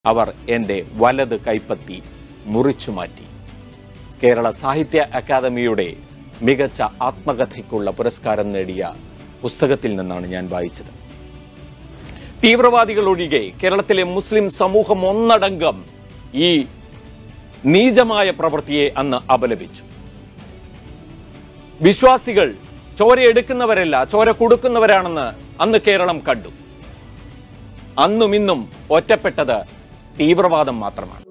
അവർ എൻ്റെ വലത് കൈപ്പത്തി മുറിച്ചു മാറ്റി കേരള സാഹിത്യ അക്കാദമിയുടെ മികച്ച ആത്മകഥയ്ക്കുള്ള പുരസ്കാരം നേടിയ പുസ്തകത്തിൽ നിന്നാണ് ഞാൻ വായിച്ചത് തീവ്രവാദികൾ ഒഴികെ കേരളത്തിലെ മുസ്ലിം സമൂഹം ഒന്നടങ്കം ഈ നീചമായ പ്രവൃത്തിയെ അന്ന് അപലപിച്ചു വിശ്വാസികൾ ചോര എടുക്കുന്നവരല്ല ചോര കൊടുക്കുന്നവരാണെന്ന് അന്ന് കേരളം കണ്ടു അന്നും ഇന്നും ഒറ്റപ്പെട്ടത് തീവ്രവാദം മാത്രമാണ്